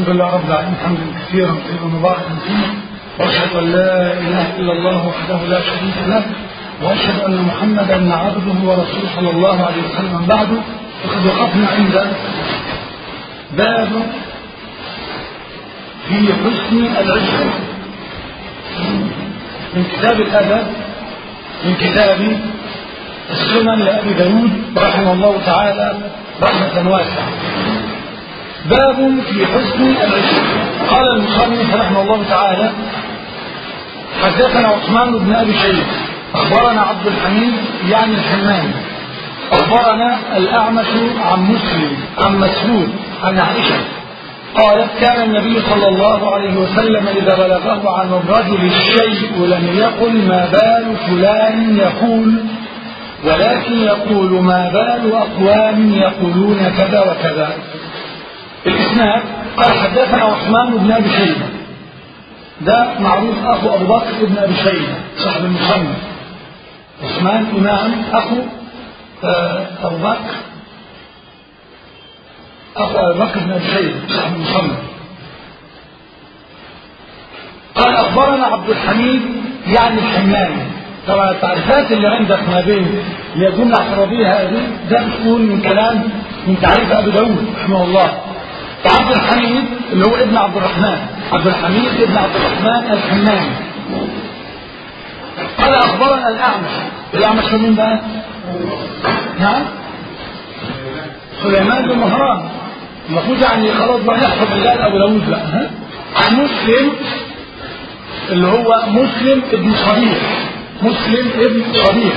الحمد لله رب العالمين حمدا كثيرا طيبا مباركا فيه واشهد ان لا اله الا الله وحده لا شريك له واشهد ان محمدا عبده ورسوله صلى الله عليه وسلم بعد وقد وقفنا عند باب في حسن العشره من كتاب الادب من كتاب السنن لابي داود رحمه الله تعالى رحمه واسعه باب في حسن العشق قال المصنف رحمه الله تعالى حدثنا عثمان بن ابي شيخ اخبرنا عبد الحميد يعني الحماني اخبرنا الاعمش عن مسلم عن مسعود عن عائشه قالت كان النبي صلى الله عليه وسلم اذا بلغه عن الرجل الشيء لم يقل ما بال فلان يقول ولكن يقول ما بال اقوام يقولون كذا وكذا الإسناد قال حدثنا عثمان بن أبي شيبة ده معروف أخو أبو بكر بن أبي شيبة صاحب المصنف عثمان إمام أخو أبو بكر أخو أبو بكر بن أبي شيبة صاحب المصنف قال أخبرنا عبد الحميد يعني الحماني طبعا التعريفات اللي عندك ما بين اللي الجملة اعتراضية هذه ده بتكون من كلام من تعريف أبي داود رحمه الله وعبد الحميد اللي هو ابن عبد الرحمن عبد الحميد ابن عبد الرحمن الحماني قال اخبرنا الاعمش الاعمش مين بقى نعم سليمان بن مهران المفروض يعني خلاص بقى يحفظ الله ابو داوود بقى ها عن مسلم اللي هو مسلم ابن صبيح مسلم ابن صبيح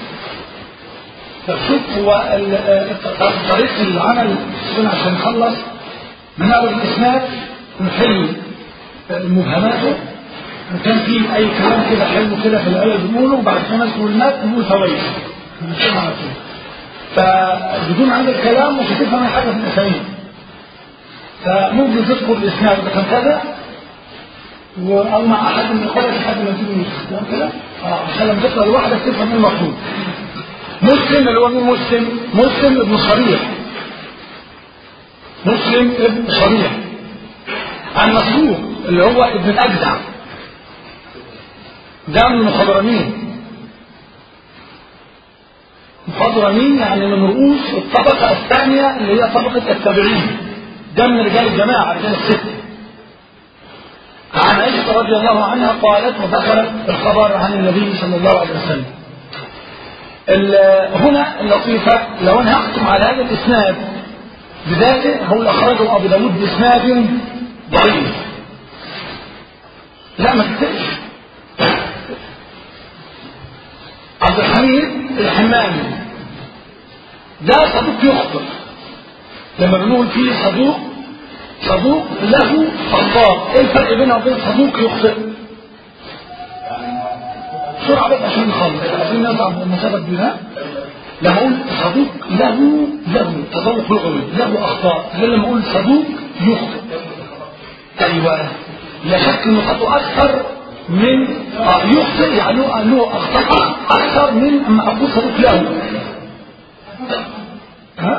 فشوف هو طريقه العمل عشان نخلص من أول الإسناد نحل مبهماته إن كان فيه أي كلام كده حلو كده في الآية بنقوله وبعد كده نذكر المات نقول فوائد نمشيها على طول فبدون عند الكلام مش هتفهم أي حاجة في الأسانيد فممكن تذكر الإسناد إذا كان كذا أو مع أحد من الإخوة لحد ما تيجي تمام كده عشان لما تقرأ لوحدك تفهم إيه المطلوب مسلم اللي هو مين مسلم؟ مسلم ابن صريح مسلم ابن صريح عن مسروق اللي هو ابن الأجدع ده من المخضرمين مخضرمين يعني من رؤوس الطبقة الثانية اللي هي طبقة التابعين ده من رجال الجماعة رجال الستة عن عائشة رضي الله عنها قالت ودخلت الخبر عن النبي صلى الله عليه وسلم هنا اللطيفة لو أنا هحكم على هذا الإسناد بذاته هو اللي أخرجه أبو داود بإسناد ضعيف لا ما تكتبش عبد الحميد الحمامي ده صدوق يخطئ لما بنقول فيه صدوق صدوق له أخطاء ايه الفرق بينه وبين صدوق يخطئ بسرعة بس عشان نخلص عايزين نرفع المسافة كبيرة لما اقول صدوق له له تذوق لغوي له اخطاء غير لما اقول صدوق يخطئ ايوه لا شك انه خطأ اكثر من آه يخطئ يعني له اخطاء اكثر من اما اقول صدوق له ها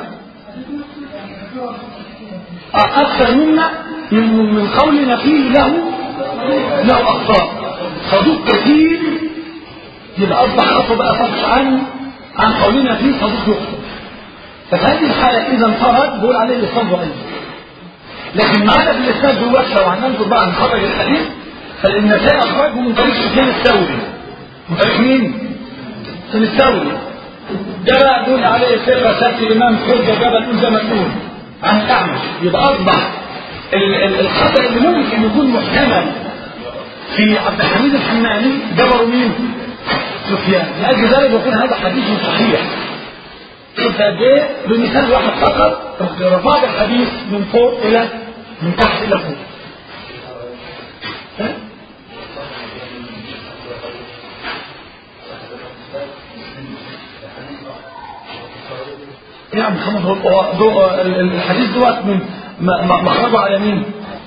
آه اكثر مما من من قولنا فيه له له اخطاء صدوق كثير يبقى اصبح خطأ بقى فقط عن عن قولنا فيه صديق يخطئ ففي هذه الحالة إذا انفرد بقول عليه الإسلام ضعيف لكن معنا في الإسلام دلوقتي لو هننظر بقى عن خرج الحديث فالنسائي أخرجه من طريق سفيان الثوري من طريق مين؟ سفيان الثوري ده بقى دول عليه ثقة سبت الإمام حجة جبل زي ما تقول عن الأعمش يبقى أصبح الخطأ اللي ممكن يكون محتمل في عبد الحميد الحماني جبروا مين؟ سفيان لأجل ذلك يكون هذا حديث صحيح شوف قد ايه بمثال واحد فقط رفع الحديث من فوق إلى من تحت إلى فوق يا محمد هو الحديث دوت من مخرجه على مين؟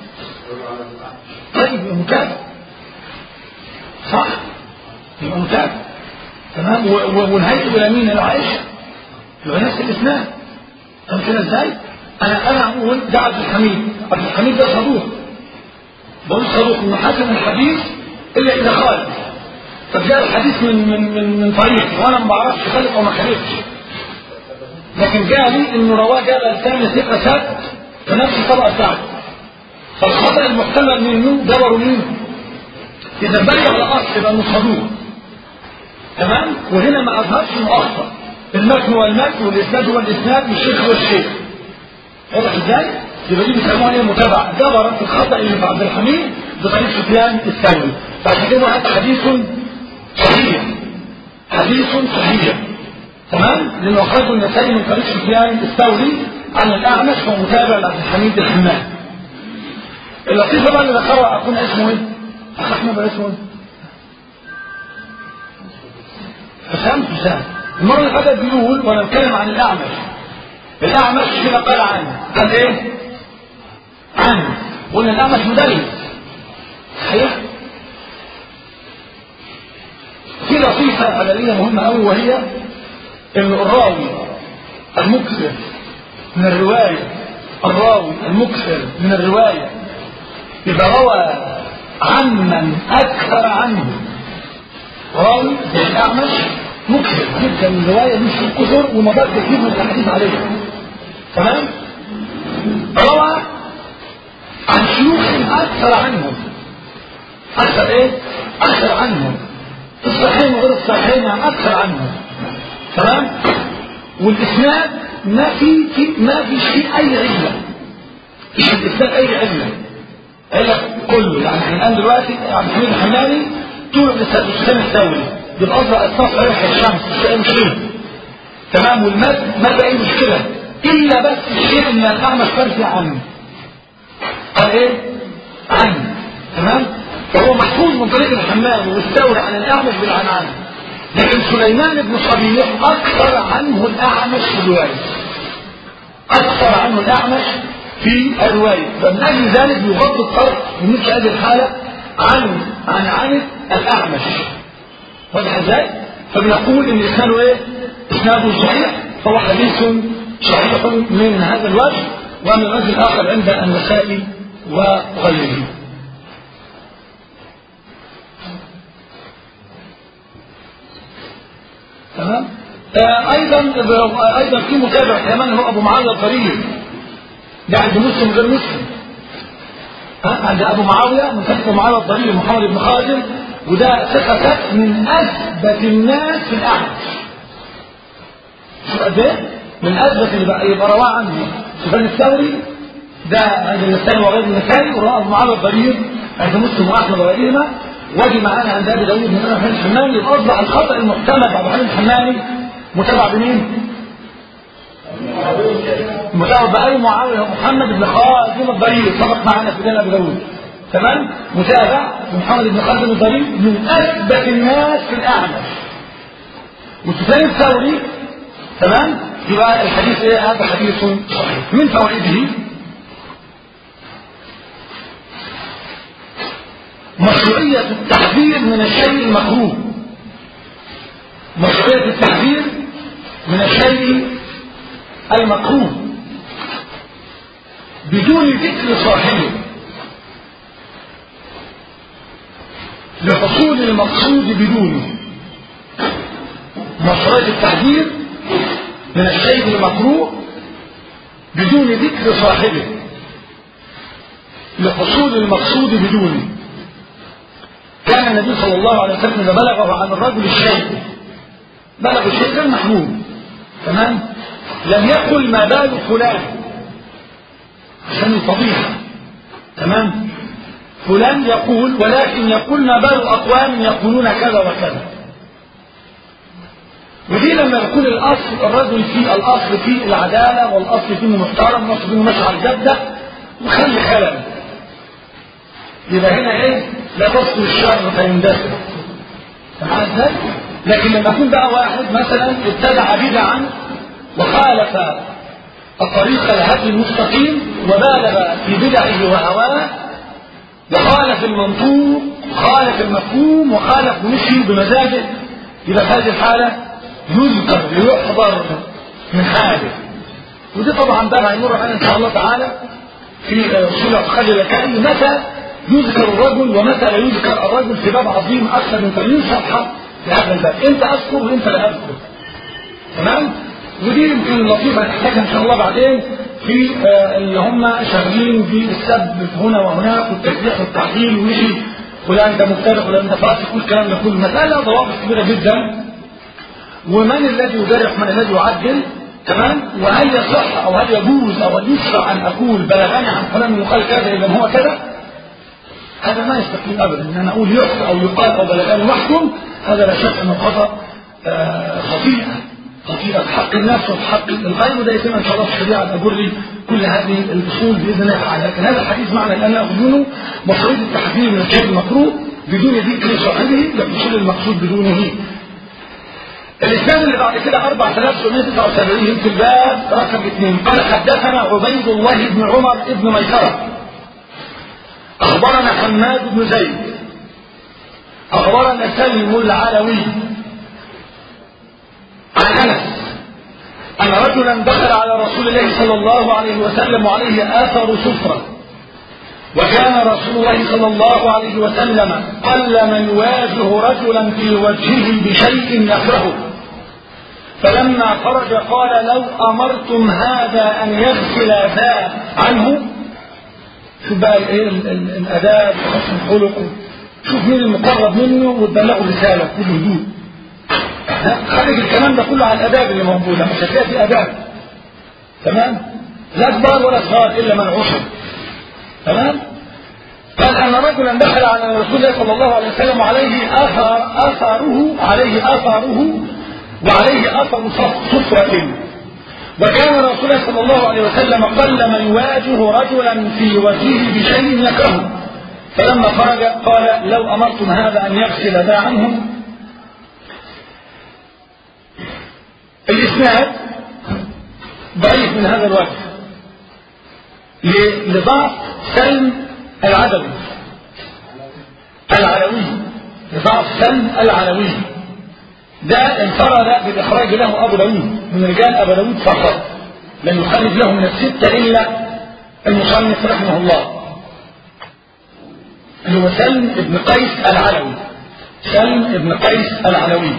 طيب متابع صح؟ يبقى متابع تمام ونهايته الى مين؟ الى عائشه يبقى نفس الاسناد طب كده ازاي؟ انا انا اقول ده عبد الحميد عبد الحميد ده صدوق بقول صدوق انه حسن الحديث الا اذا خالف طب جاء الحديث من من من, من طريق وانا ما بعرفش خالف او ما خالفش لكن جاء لي انه رواه جبل ثاني ثقه ثبت في نفس الطبقه بتاعته فالخطا المحتمل منه جبروا منه اذا بلغ الاصل يبقى انه صدوق تمام وهنا ما اظهرش انه اخطا المتن هو المتن والاسناد هو الاسناد والشيخ هو الشيخ واضح ازاي؟ يبقى دي بيسموها ايه متابعه جبرت الخطا اللي في عبد الحميد بطريق سفيان الثوري فعشان كده هذا حديث صحيح حديث صحيح تمام لانه اخرجه النسائي من طريق سفيان الثوري عن الاعمش ومتابع لعبد الحميد الحماد اللطيفه بقى اللي ذكرها اكون اسمه ايه؟ اخ احمد بقى اسمه ايه؟ حسام حسام المره اللي فاتت بيقول وانا بتكلم عن الاعمش الاعمش كده قال عنه قال ايه؟ عنه قلنا الاعمش مدرس صحيح؟ في لطيفة عملية مهمة أوي وهي إن الراوي المكثر من الرواية الراوي المكثر من الرواية إذا روى عمن أكثر عنه راوي زي الأعمش مكثر جدا من الرواية مش كثر ومدار كثير من الحديث عليه تمام؟ روى عن شيوخ أكثر عنهم أكثر إيه؟ أكثر عنهم الصحيحين وغير الصحيحين يعني اكثر عنه تمام والاسناد ما في, في ما فيش فيه اي عله مش في الاسناد اي عله عله كله يعني احنا الان دلوقتي عبد الحميد الحماني طول الاسناد السفيان الثوري يبقى اصلا اسناد صحيح الشمس مش اي مشكله تمام والمد ما في اي مشكله الا بس الشيء ان الاعمش فرجي عنه قال ايه؟ عنه تمام فهو محفوظ من طريق الحمام والثوري عن الأعمش بالعنعنة لكن سليمان بن صبيح أكثر عنه الأعمش في الرواية أكثر عنه الأعمش في الرواية فمن أجل ذلك يغض الطرف من مثل هذه الحالة عن عن عن الأعمش واضح ازاي؟ فبنقول إن إسناده إيه؟ إسناده صحيح فهو حديث صحيح من هذا الوجه ومن الوجه الآخر عند النسائي وغيره تمام آه ايضا ايضا في متابع كمان هو ابو معاويه الضرير ده عند مسلم غير مسلم ها عند ابو معاويه من تحت معاويه الضرير محمد بن خالد وده ثقة من اثبت الناس في الاعمش شو قد ايه؟ من اثبت اللي بقى يبقى رواه عنه سفيان الثوري ده عند النسائي وغير النسائي ورواه ابو معاويه الضرير عند مسلم واحمد وغيرهما واجي معانا عند ابي داوود من ابي الحماني يبقى اصبح الخطا المحتمل ابو حنين الحماني متابع بمين؟ متابع بأي معاوية محمد بن خالد الضرير سبق معنا في دين ابي داوود تمام؟ متابع محمد بن خالد الضرير من اثبت الناس في الاعمش وسفيان الثوري تمام؟ يبقى الحديث ايه؟ هذا حديث صحيح من فوائده مشروعية التحذير من الشيء المكروه مشروعية التحذير من الشيء المكروه بدون ذكر صاحبه لحصول المقصود بدونه مشروعية التحذير من الشيء المكروه بدون ذكر صاحبه لحصول المقصود بدونه كان النبي صلى الله عليه وسلم إذا بلغه عن الرجل الشيء بلغ الشيء غير محمود تمام لم يقل ما بال فلان عشان الفضيحة تمام فلان يقول ولكن يقول ما بال أقوام يقولون كذا وكذا ودي لما يكون الأصل الرجل فيه الأصل فيه العدالة والأصل فيه محترم والأصل فيه ماشي على الجدة وخلي خلل يبقى هنا ايه لا تصل الشر فيندثر فمعنى ازاي لكن لما يكون بقى واحد مثلا ابتدع بدعا وخالف الطريق الهدي المستقيم وبالغ في بدعه وهواه وخالف المنطوق خالف المفهوم وخالف مشي بمزاجه يبقى في هذه الحالة يذكر ليحضر من حاله ودي طبعا بقى هيمر علينا ان شاء الله تعالى في اصول اعتقاد الكائن متى يذكر الرجل ومتى لا يذكر الرجل في باب عظيم اكثر من 80 صفحه في هذا الباب امتى اذكر وامتى لا اذكر تمام ودي يمكن لطيفه نحتاجها ان شاء الله بعدين في آه اللي هم شغالين في السب هنا وهناك والتسبيح والتعديل ويجي فلان ده مبتدع فلان ده فاسق والكلام ده كله مساله ضوابط كبيره جدا ومن الذي يجرح من الذي يعدل تمام وهل يصح او هل يجوز او هل يشرع ان اقول بلغني عن فلان يقال كذا اذا هو كذا هذا ما يستقيم ابدا ان انا اقول يحصى او يقال او بلغني واحكم هذا لا شك انه خطا آه خطيئه خطيئه في حق النفس وفي حق الغير وده يتم ان شاء الله في الشريعه اجر كل هذه الاصول باذن الله تعالى لكن هذا الحديث معنى الان ناخذ مصاريف التحذير من الشيء المكروه بدون ذكر صاحبه لحصول المقصود بدونه الإسناد اللي بعد كده 4779 في الباب رقم اثنين قال حدثنا عبيد الله بن عمر بن ميسرة أخبرنا حماد بن زيد أخبرنا سلم العلوي عن أنس أن رجلا دخل على رسول الله صلى الله عليه وسلم وعليه آثر سفرة وكان رسول الله صلى الله عليه وسلم قل من يواجه رجلا في وجهه بشيء يكرهه فلما خرج قال لو أمرتم هذا أن يغسل ذا عنه شوف بقى الايه الاداب وحسن الخلق شوف مين المقرب منه وتبلغه رساله بكل هدوء خارج الكلام ده كله على الاداب اللي موجوده مش هتلاقي في اداب تمام لا كبار ولا صغار الا من عشر تمام قال ان رجلا دخل على رسول الله صلى الله عليه وسلم وعليه اثر اثره عليه اثره وعليه اثر صفرة وكان رسول الله صلى الله عليه وسلم قل من يواجه رجلا في وجهه بشيء يكرهه فلما خرج قال لو امرتم هذا ان يغسل ذا عنه الاسناد ضعيف من هذا الوجه لضعف سلم العدوي العلوي لضعف سلم العلوي ده انفرد بالإخراج له أبو داود من رجال أبو داود فقط لم يخرج له من الستة إلا المصنف رحمه الله اللي هو سلم ابن قيس العلوي سلم ابن قيس العلوي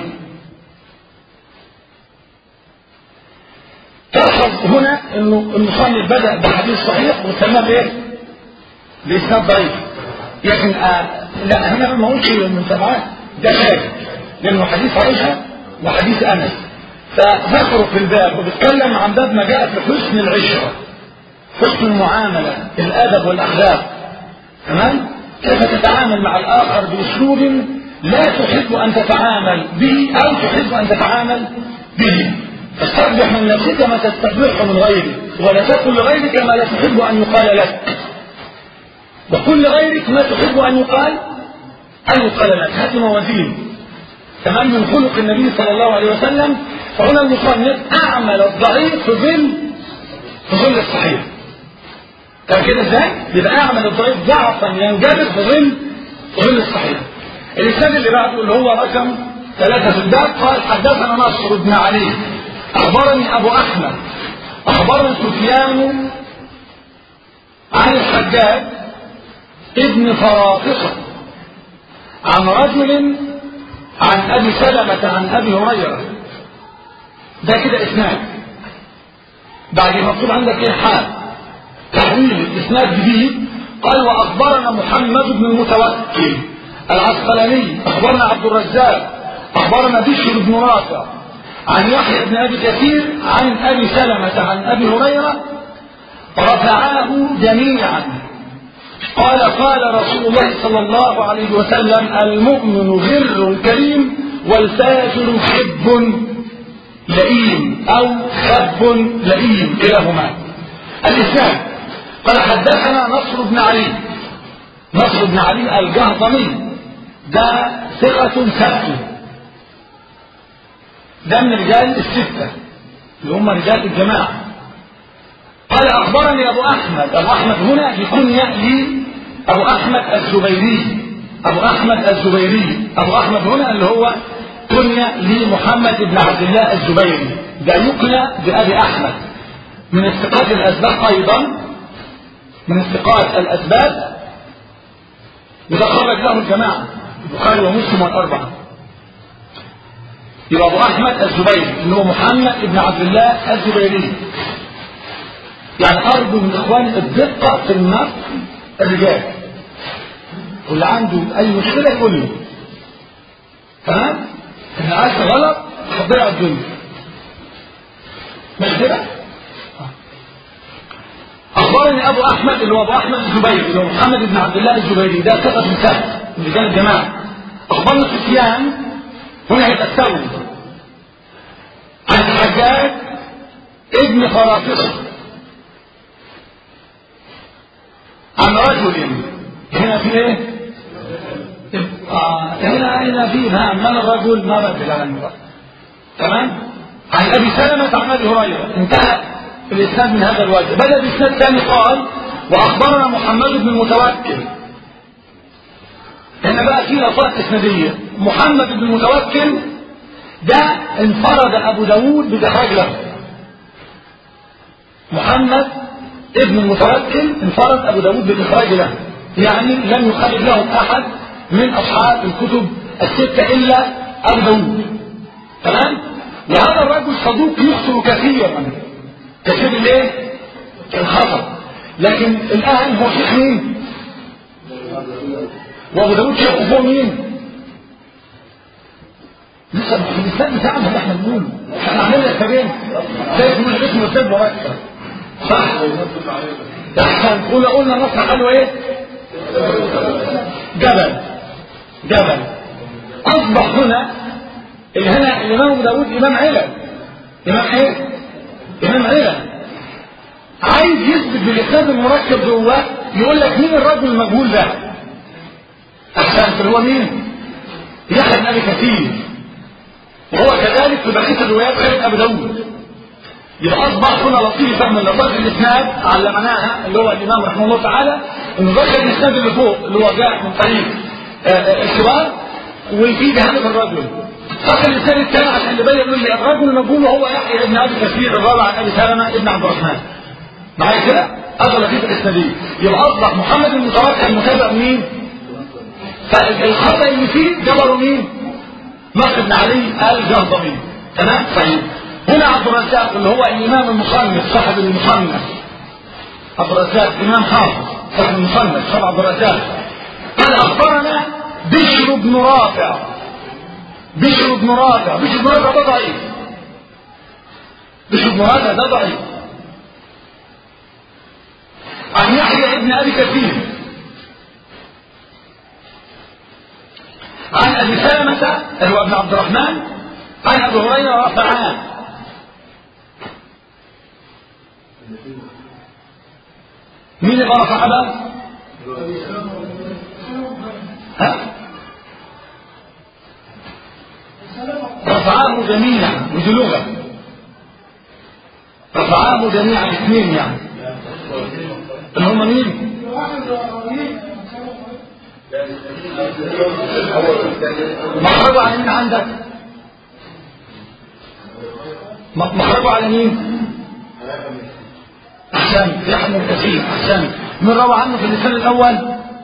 تلاحظ هنا انه المصنف بدأ بحديث صحيح وسماه بايه؟ بإسناد ضعيف لكن آه لا هنا ما قلتش من سبعات ده شاذ لأنه حديث عائشة وحديث أنس فذكروا في الباب وبيتكلم عن باب ما جاء في حسن العشرة حسن المعاملة الأدب والأخلاق تمام كيف تتعامل مع الآخر بأسلوب لا تحب أن تتعامل به أو تحب أن تتعامل به فاستقبح من نفسك ما تستقبحه من غيرك ولا تقل لغيرك ما لا تحب أن يقال لك وقل لغيرك ما تحب أن يقال أن يقال لك هذه موازين تمام من خلق النبي صلى الله عليه وسلم فهنا المصنف أعمل الضعيف في ظل في ظل الصحيح كان كده ازاي؟ يبقى أعمل الضعيف ضعفا ينجبر في ظل في ظل الصحيح الإسناد اللي بعده اللي هو رقم ثلاثة في الباب قال حدثنا نصر بن علي أخبرني أبو أحمد أخبرني سفيان عن الحجاج ابن فرافصة عن رجل عن أبي سلمة عن أبي هريرة ده كده إسناد بعد مكتوب عندك إيه حال تحويل الإسناد جديد قال وأخبرنا محمد بن المتوكل العسقلاني أخبرنا عبد الرزاق أخبرنا بشر بن رافع عن يحيى بن أبي كثير عن أبي سلمة عن أبي هريرة رفعاه جميعا قال قال رسول الله صلى الله عليه وسلم المؤمن غر كريم والفاجر خب لئيم أو خب لئيم كلاهما الإسلام قال حدثنا نصر بن علي نصر بن علي الجهضمي ده ثقة ثبت ده من رجال الستة اللي هم رجال الجماعة قال أخبرني أبو أحمد أبو أحمد هنا يكون يأتي أبو أحمد الزبيري أبو أحمد الزبيري أبو أحمد هنا اللي هو كنية لمحمد بن عبد الله الزبيري ده يكنى بأبي أحمد من استقاط الأسباب أيضا من استقاط الأسباب وده خرج له الجماعة البخاري ومسلم والأربعة يبقى أبو أحمد الزبيري اللي هو محمد بن عبد الله الزبيري يعني أرجو من إخواني الدقة في النقل الرجال واللي عنده أي مشكلة يقول لي تمام؟ إن عايز غلط هتضيع الدنيا مش كده؟ أخبرني أبو أحمد اللي هو أبو أحمد الزبيري اللي هو محمد بن عبد الله الزبيري ده ثقة من سهل من رجال الجماعة أخبرنا سفيان هنا هيبقى الثوري عن الحجاج ابن فرافصة عن رجل هنا في ايه؟ آه هنا هنا في نعم من الرجل ما رجل عن المرأة تمام؟ عن ابي سلمة عن ابي هريرة انتهى الاسناد من هذا الوجه بدأ الاسناد الثاني قال واخبرنا محمد بن المتوكل هنا بقى في لطائف اسنادية محمد بن المتوكل ده انفرد ابو داود بالاخراج له محمد ابن المتوكل انفرد ابو داود بالاخراج له يعني لم يخرج له احد من اصحاب الكتب الستة الا ابو داود تمام وهذا الرجل صدوق يخطئ كثيرا كثير الايه الخطأ لكن الاهم هو شيخ مين وابو داود شيخه فوق مين لسه الانسان بتاعنا اللي احنا بنقوله احنا عملنا كبير زي اسمه اسمه استاذ مركب صح ده احسن قلنا قلنا نصر قالوا ايه جبل جبل اصبح هنا اللي هنا الامام ابو داود امام علم امام ايه امام علم عايز يثبت بالاسناد المركب جواه يقول لك مين الرجل المجهول ده احسن اللي هو مين يحيى بن ابي كثير وهو كذلك في بقيه الروايات غير ابو داود يبقى اصبح هنا لطيفه من لطائف الاسناد علمناها اللي هو الامام رحمه الله تعالى انه ذكر الاسناد اللي فوق اللي هو جاء من طريق الكبار وفي هدف الرجل فصل الاسناد الثاني عشان يبين يقول لي الرجل المجهول هو يحيى بن ابي كثير الرابع عن ابي سلمه ابن عبد الرحمن معايا كده؟ هذا لطيف الاسناديه يبقى اصبح محمد المتوكل متابع مين؟ فالخطا اللي فيه جبره مين؟ نصر بن علي الجهضمي تمام؟ طيب هنا عبد الرزاق اللي هو الامام المصنف صاحب المصنف عبد الرزاق امام حافظ صاحب المصنف صاحب عبد الرزاق قال اخبرنا بشر بن رافع بشر بن رافع بشر بن رافع ده ضعيف بشر بن رافع ده ضعيف عن يحيى ابن ابي كثير عن ابي سلمه هو ابن عبد الرحمن عن ابي هريره رفعان مين اللي رفع بقى؟ ها؟ رفعاه جميعا ودي لغه رفعاه جميعا اثنين يعني اللي هم مين؟ مخرجه على مين عندك؟ مخرجه على مين؟ أحسن يحمل كثير أحسن من روى عنه في اللسان الأول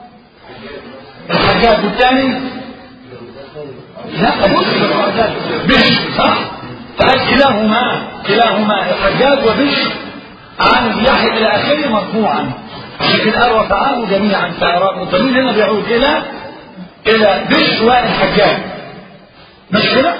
الحجاج والثاني لا بص بش صح فقال كلاهما كلاهما الحجاج وبش عن يحيى إلى آخره مرفوعا عشان كده قال رفعاه جميعا فالضمير هنا بيعود إلى إلى بش والحجاج مش كده؟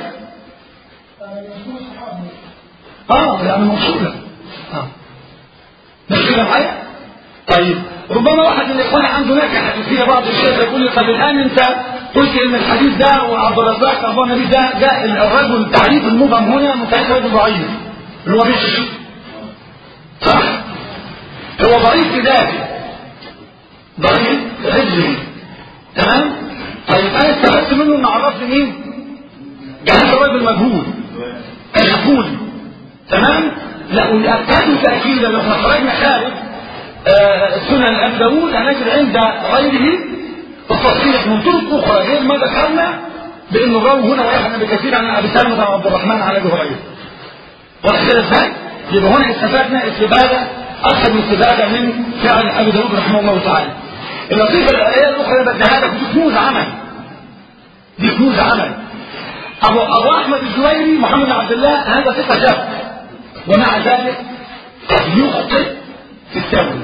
اه يعني موصولة اه مش كده معايا؟ طيب ربما واحد من الاخوان عنده نكهه حديثيه بعض الشيخ يقول لي طب الان انت قلت ان الحديث ده وعبد الرزاق اخبرنا به ده جاء الرجل التعريف المبهم هنا متعرف رجل ضعيف اللي هو بش صح هو ضعيف في ذاته ضعيف رجله تمام طيب انا استفدت منه ان عرفني مين؟ جهاز الرجل مجهول مجهول تمام لا والأكد تأكيدا لو احنا خرجنا خارج آه سنن أبي داوود هنجد عند غيره التصريح من طرق أخرى غير ما ذكرنا بأن الراوي هنا ويحيى بن كثير عن أبي سلمة عن عبد الرحمن عن أبي هريرة واضح كده ازاي؟ يبقى هنا استفدنا استفادة أكثر من استفادة من فعل أبي داود رحمه الله تعالى اللطيفة الآية الأخرى بدها لك دي كنوز عمل دي كنوز عمل أبو, أبو أحمد الزويري محمد بن عبد الله هذا ثقة شاب ومع ذلك قد يخطئ في التأويل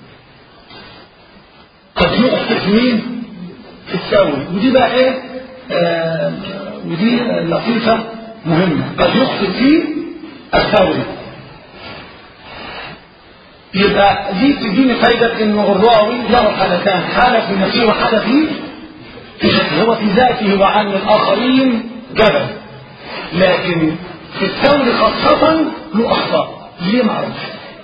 قد يخطئ في مين؟ في التأويل ودي بقى إيه؟ آه ودي لطيفة مهمة قد يخطئ في التأويل يبقى دي تديني فايدة انه الراوي له حالتان حالة في نفسه وحالة في في شكله هو في ذاته وعن الآخرين جبل لكن في الثور خاصة له أخطاء ليه ما اعرفش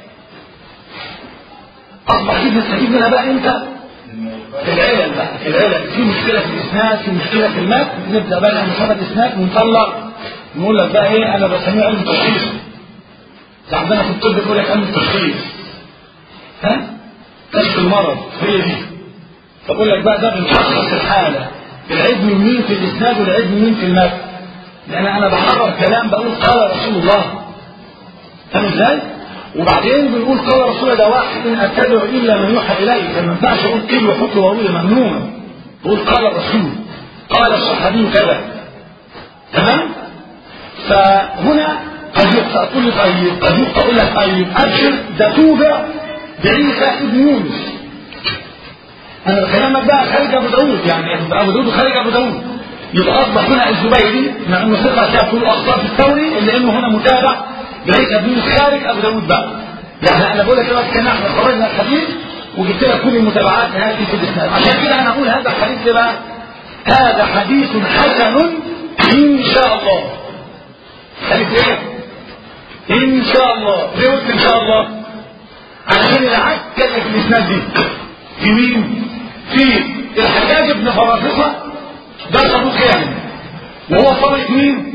أصبح دي نستفيد منها بقى أنت في العلل بقى في العلل في مشكلة في الإسناد في مشكلة في المتن نبدأ بقى نعمل حاجة الإسناد ونطلع نقول لك بقى إيه أنا بسميه علم التشخيص عندنا في الطب يقول لك علم التشخيص ها كشف المرض هي دي فبقول لك بقى ده بنشخص الحالة العيب من مين في الإسناد والعيب من مين في المتن لأن أنا بحرر كلام بقول قال رسول الله فاهم ازاي؟ وبعدين بنقول قال رسول الله ده واحد إن أتبع إلا من يوحى إليه فما ينفعش أقول قيل وحط وروي ممنوع بقول قال الرسول قال الصحابي كذا تمام؟ فهنا قد يقطع تقول لي طيب قد يقطع أقول لك طيب أبشر ده توبع بعيسى ابن يونس انا بكلمك بقى خارج ابو داود يعني ابو داود خارج ابو داود يبقى اصبح هنا الزبيري مع انه ثقه شاف كل اخطاء في الثوري الا انه هنا متابع بعيسى ابن يونس خارج ابو داود بقى يعني انا بقول لك دلوقتي كان احنا خرجنا الحديث وجبت لك كل المتابعات هذه في الاسناد عشان كده انا اقول هذا الحديث ده بقى هذا حديث حسن ان شاء الله حديث ايه؟ ان شاء الله ليه قلت ان شاء الله؟ عشان العكة اللي في الإسناد دي في مين؟ في الحجاج بن فرافصة ده صدوق يعني وهو صديق مين؟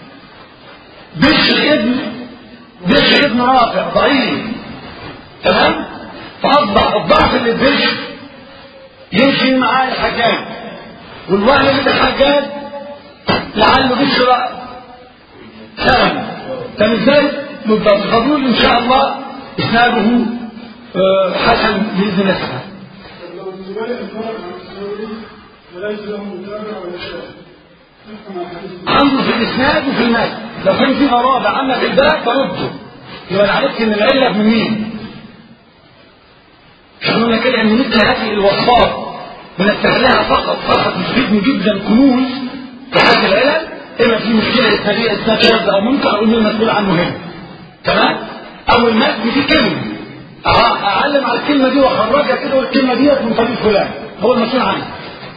بشر ابن بشر ابن رافع ضعيف تمام؟ فأصبح الضعف اللي بشر يمشي معاه الحجاج والوهم اللي الحجاج لعله بشر سلم فاهم ازاي؟ بالضبط فبقول ان شاء الله اسناده حسن باذن الله تعالى. لو الزبير انفرد عن الثوري وليس له متابع ولا شاهد نحكم على الحديث عنده في الاسناد وفي المتن لو كان في غرابه عندك في الباب فرده يبقى انا عرفت ان العله من مين؟ قلنا كده ان مثل هذه الوصفات بنستغلها فقط فقط تفيدني جدا كنوز في هذه العلل اما في مشكله اسناديه اسناد شاذ او منكر او مين مسؤول عنه هنا تمام؟ او المتن في كلمه اه اعلم على الكلمه دي واخرجها كده والكلمه ديت من طريق فلان هو المسؤول عنها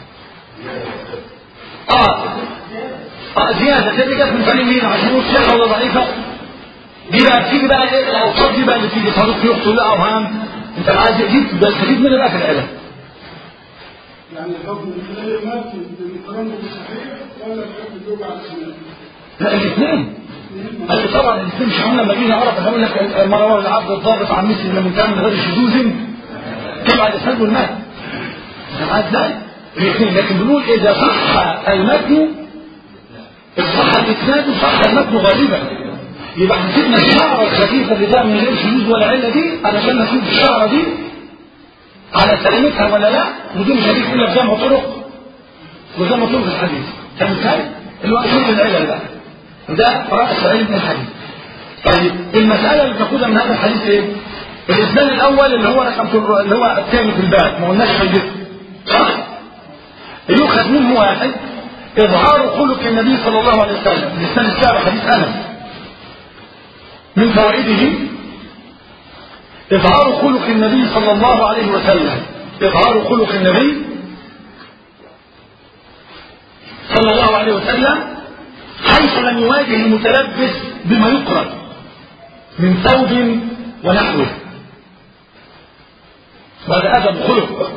اه اه زياده دي جت من طريق مين عشان يقول صحه ولا ضعيفه دي بقى بتيجي بقى ايه الاوصاف دي بقى اللي تيجي صديق يخطئ لا اوهام انت عايز دي بستفيد منها بقى في العلم يعني الحكم الذي مات بالمقارنة بالصحيح ولا الحكم الجوع على السنة لا الاثنين قال لي طبعا الاثنين مش هم لما جينا اعرف هقول لك مروان العبد الضابط عن مثل لما كان من غير شذوذ طبعا الاسناد والمات عايز ازاي؟ الاثنين لكن بنقول اذا صح المتن صح الاسناد وصح المتن غالبا يبقى احنا سيبنا الشعره الخفيفه اللي ده من غير شذوذ ولا عله دي علشان نشوف الشعره دي على سلامتها ولا لا ودي مش هتيجي الا بجمع طرق وجمع طرق الحديث فاهم ازاي؟ اللي هو شوف العلل بقى ده رأس علم الحديث طيب المسألة اللي تاخدها من هذا الحديث ايه؟ الإسناد الأول اللي هو رقم اللي هو الثاني في الباب ما قلناش فايدته صح؟ يؤخذ منه واحد إظهار خلق النبي صلى الله عليه وسلم الإسناد السابع حديث أنس من فوائده إظهار خلق النبي صلى الله عليه وسلم إظهار خلق النبي صلى الله عليه وسلم حيث لم يواجه المتلبس بما يقرأ من ثوب ونحوه وهذا أدب خلق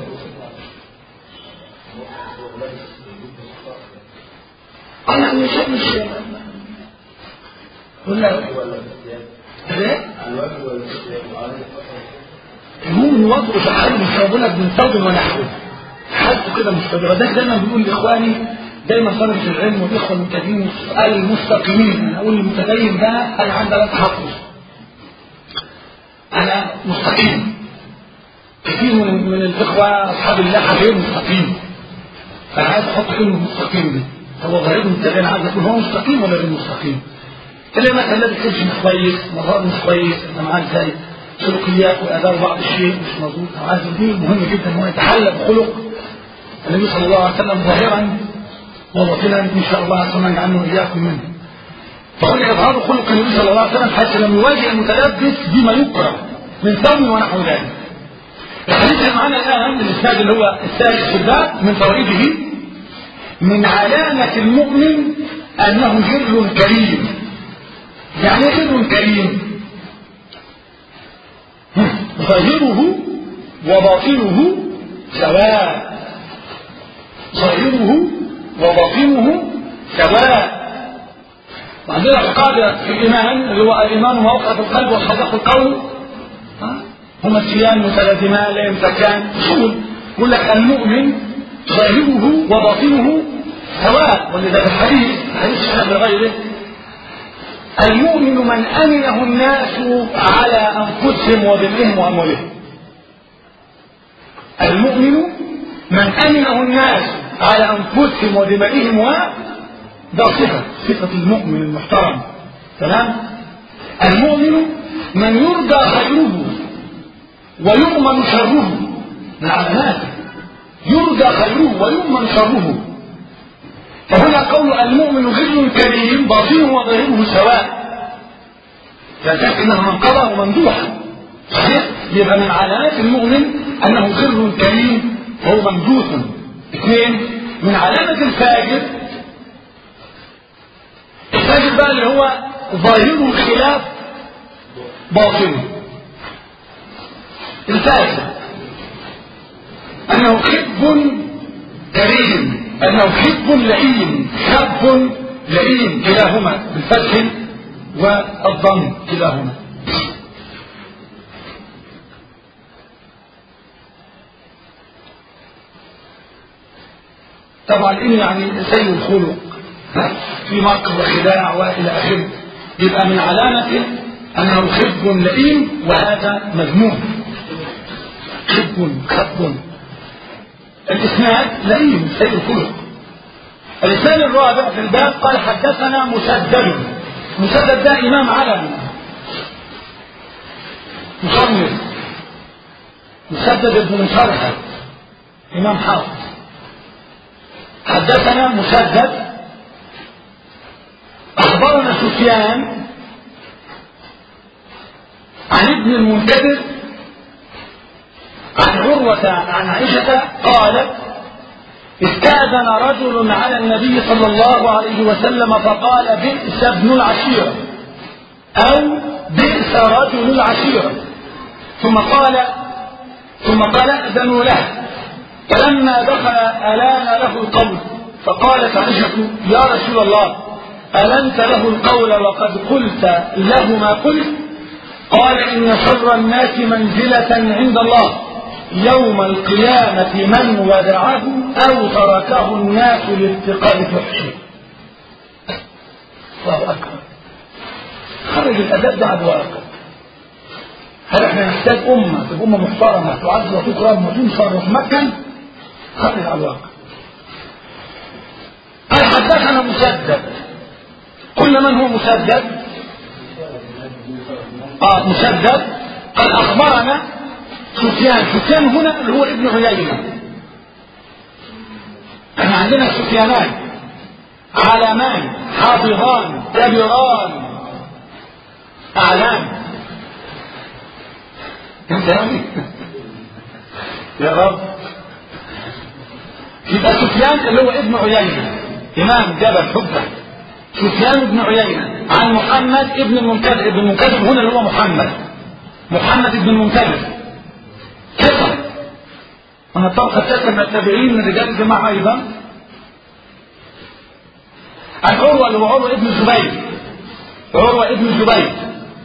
أنا مش مش ولا ايه؟ المهم وضعه في حاله مش بقول لك من ثوب ونحوه حالته كده مستدرة ده دايما بيقول لاخواني دايما طلبة العلم والاخوه المتدينين المستقيمين انا اقول المتدين ده انا عندي لا تحفظ أنا مستقيم كثير من من الإخوة أصحاب الله غير مستقيم فأنا عايز أحط كلمة مستقيم دي هو غريب متابع أنا عايز أقول هو مستقيم ولا غير مستقيم؟ اللي مثلا الذي تمشي مش كويس مظهر مش كويس أنت معاه إزاي سلوكيات وآداب بعض الشيء مش مظبوط عايز دي مهم جدا إن هو يتحلى بخلق النبي صلى الله عليه وسلم ظاهرا وباطنا إن شاء الله عز وجل يجعلنا وإياكم منه فهنا إظهار خلق النبي صلى الله عليه وسلم حتى لم يواجه المتلبس بما يكره من ثوم ونحو ذلك الحديث اللي معانا الآن الإسناد اللي هو الثالث في الباب من فوائده من علامة المؤمن أنه جر كريم يعني ايه جر كريم ظاهره وباطنه سواء ظاهره وباطنه سواء وعندنا قاعدة في الإيمان اللي هو الإيمان موقع في القلب والصدق القول هما السيان متلازمان لا يمسكان اصول يقول لك المؤمن ظاهره وباطنه سواء ولذا في الحديث حديث الشهاب لغيره المؤمن من أمنه الناس على أنفسهم وبنهم وأموالهم المؤمن من أمنه الناس على أنفسهم ودمائهم و ده صفة صفة المؤمن المحترم تمام المؤمن من يرجى خيره ويؤمن شره من علاماته يرجى خيره ويؤمن شره فهنا قول المؤمن غل كريم باطنه وظاهره سواء يعني انها منقبه وممدوحه صحيح يبقى من علامات المؤمن انه غل كريم وهو ممدوح اثنين من علامه الفاجر الفاجر بقى اللي هو ظاهره خلاف باطنه الفاجر انه خب كريم انه خب لئيم شاب لئيم كلاهما بالفتح والضم كلاهما طبعا إن يعني سيء الخلق في مكر وخداع والى اخره يبقى من علامته انه خب لئيم وهذا مذموم خب خب الاسناد لئيم سيء الخلق الاسناد الرابع في الباب قال حدثنا مسدد مسدد ده امام علم مصنف مسدد بن مسرحة امام حافظ حدثنا مسدد أخبرنا سفيان عن ابن المنكدر عن عروة عن عائشة قالت استأذن رجل على النبي صلى الله عليه وسلم فقال بئس ابن العشيرة أو بئس رجل العشيرة ثم قال ثم قال أذنوا له فلما دخل ألان له القول فقالت عائشة يا رسول الله ألنت له القول وقد قلت له ما قلت قال إن شر الناس منزلة عند الله يوم القيامة من ودعه أو تركه الناس لاتقاء فحشه الله أكبر خرج الأدب ده على الواقع هل احنا نحتاج أمة تبقى أمة محترمة تعز وتكرم وتنصر وتمكن خرج على الواقع قال حدثنا مسدد قلنا من هو مسدد اه مسدد قال اخبرنا سفيان سفيان هنا اللي هو ابن عيينة احنا عندنا سفيانان علمان حافظان كبيران اعلام انت يا رب يبقى سفيان اللي هو ابن عيينة امام جبل حبه سفيان بن عيينة عن محمد ابن المنكدر ابن المنكدر هنا اللي هو محمد محمد بن المنكدر ثقة من الطبقة الثالثة من التابعين من رجال الجماعة أيضا عن عروة اللي هو عروة ابن الزبير عروة ابن الزبير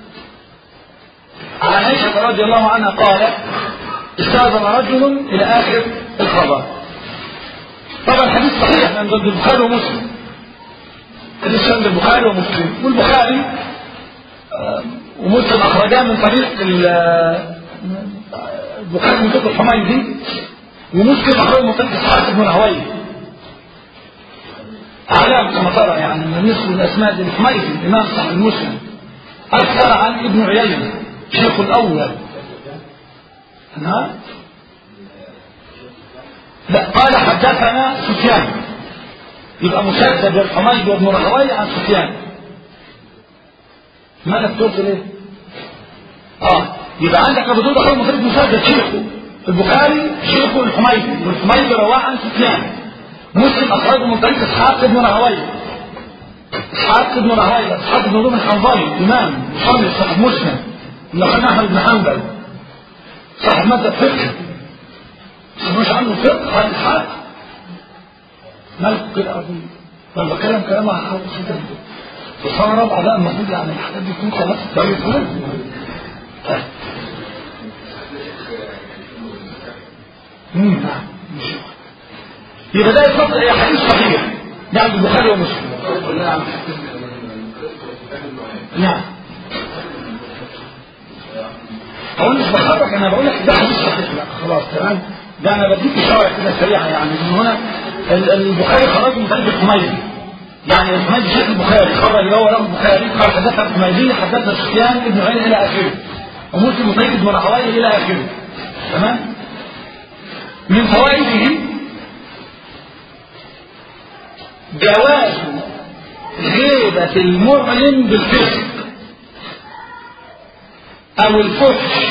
عن عائشة رضي الله عنها قالت استأذن رجل إلى آخر الخبر طبعا الحديث صحيح عند البخاري ومسلم الحديث عند البخاري ومسلم والبخاري آه، ومسلم أخرجاه من طريق ال- البخاري من طريق الحميدي ومسلم أخرجه من طريق إسحاق بن راهويه أعلام كما ترى يعني من نصف الأسماء دي الحميدي الإمام صاحب المسلم أكثر عن ابن عيينة شيخ الأول نعم لا قال حدثنا سفيان يبقى مسدد والحميد وابن راهويه عن سفيان مالك تقول ليه؟ اه يبقى عندك ابو داود اخوه مفرد مسدد شيخه البخاري شيخه الحميدي والحميدي رواه عن سفيان مسلم اخرجه من طريق اسحاق بن راهويه اسحاق بن راهويه اسحاق بن روم الحنظلي امام مصلي صاحب مسلم اللي اخذنا احمد بن حنبل صاحب ماده فقه مش عنه فقه عن الحق مالك كده أبوي لما بتكلم كلام عن حاجة كده وصار رابعة بقى المفروض يعني الحاجات دي تكون خلاص طيب طيب امم نعم مش يبقى ده يفضل هي حديث صحيح ده عند البخاري ومسلم نعم هو أنا مش بخرج انا بقول لك ده حديث صحيح لا خلاص تمام ده انا بديك اشاره كده سريعه يعني من هنا ال- البخاري خرج من طريق الحميدي يعني الحميدي شيخ البخاري خرج اللي هو له البخاري قال حدثنا الحميدي حدثنا سفيان ابن عين الى اخره ومسلم طريق ابن راهويه الى اخره تمام من فوائده جواز غيبة المعلن بالفسق أو الفحش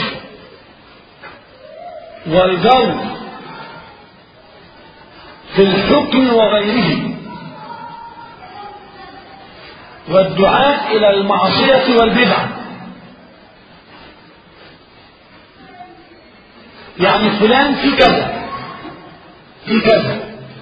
والجور في الحكم وغيره والدعاء إلى المعصية والبدعة يعني فلان في كذا في كذا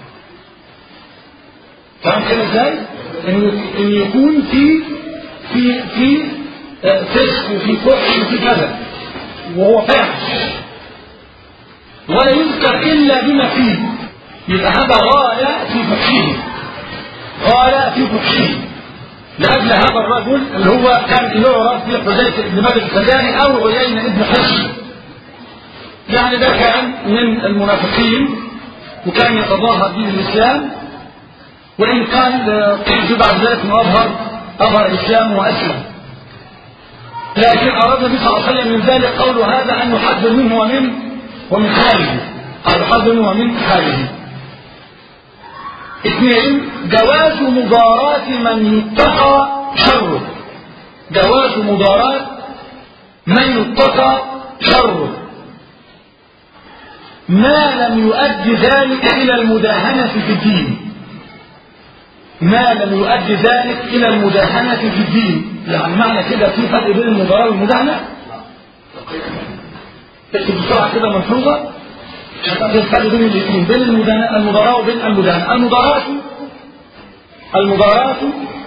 فاهم كده ازاي؟ ان ان يكون في في في آه، فسق وفي فحش وفي كذا وهو فاحش ولا يذكر الا بما فيه يبقى هذا غايه في فحشه غايه في فحشه لاجل هذا الرجل اللي هو كان يعرف بحذيفه بن مالك الفزاري او عيينه ابن حصن يعني ده كان من المنافقين وكان يتظاهر به الاسلام وان كان آه، قيل بعد ذلك انه اظهر اظهر الاسلام واسلم لكن اراد النبي صلى الله عليه وسلم من ذلك قول هذا ان يحذر منه ومن ومن خارجه قال يحذر منه ومن خارجه اثنين جواز مضاراة من يتقى شره جواز مضاراة من يتقى شره ما لم يؤدي ذلك إلى المداهنة في الدين ما لم يؤدي ذلك إلى المداهنة في الدين يعني معنى كده في فرق بين المضاراة والمداهنة اكتب بسرعة كده ملحوظة عشان الفرق بين الاثنين بين المداهنة المضاراة وبين المداهنة المضاراة المضاراة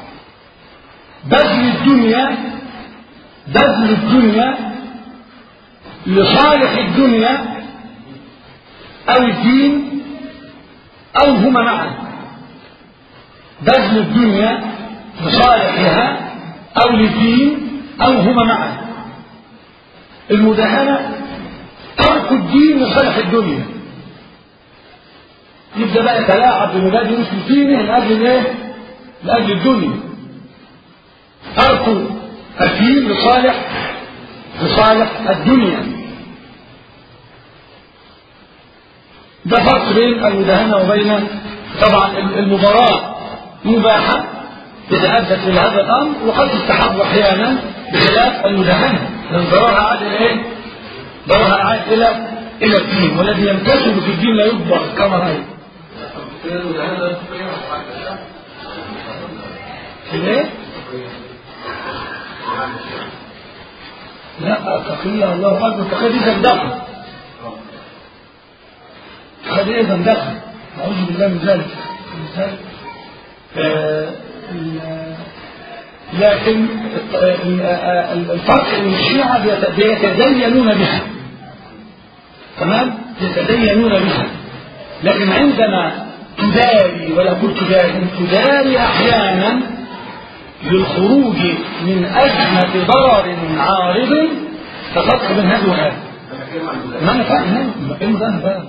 بذل الدنيا بذل الدنيا لصالح الدنيا أو الدين أو هما معا بذل الدنيا لصالحها أو للدين أو هما معا المداهنة ترك الدين لصالح الدنيا يبدأ بقى يتلاعب بمبادئ اسم دينه لأجل ايه؟ لأجل الدنيا ترك الدين لصالح لصالح الدنيا ده فرق بين المداهنة وبين طبعا المباراة مباحة تتأدى إلى هذا الأمر وقد تستحب أحيانا بخلاف المداهنة لأن ضررها عاد إلى إيه؟ ضررها عاد إلى إلى الدين والذي ينتسب في الدين لا يكبر كما رأيت. ليه؟ لا تقية الله أكبر تقية دي زندقة تقية إيه زندقة أعوذ بالله من ذلك آه لكن الفرق ان الشيعة يتدينون بها تمام يتدينون بها لكن عندما تداري ولا قلت تداري تداري احيانا للخروج من أزمة ضرر عارض تفرق بين هذا وهذا ما انا فاهم ايه ده ده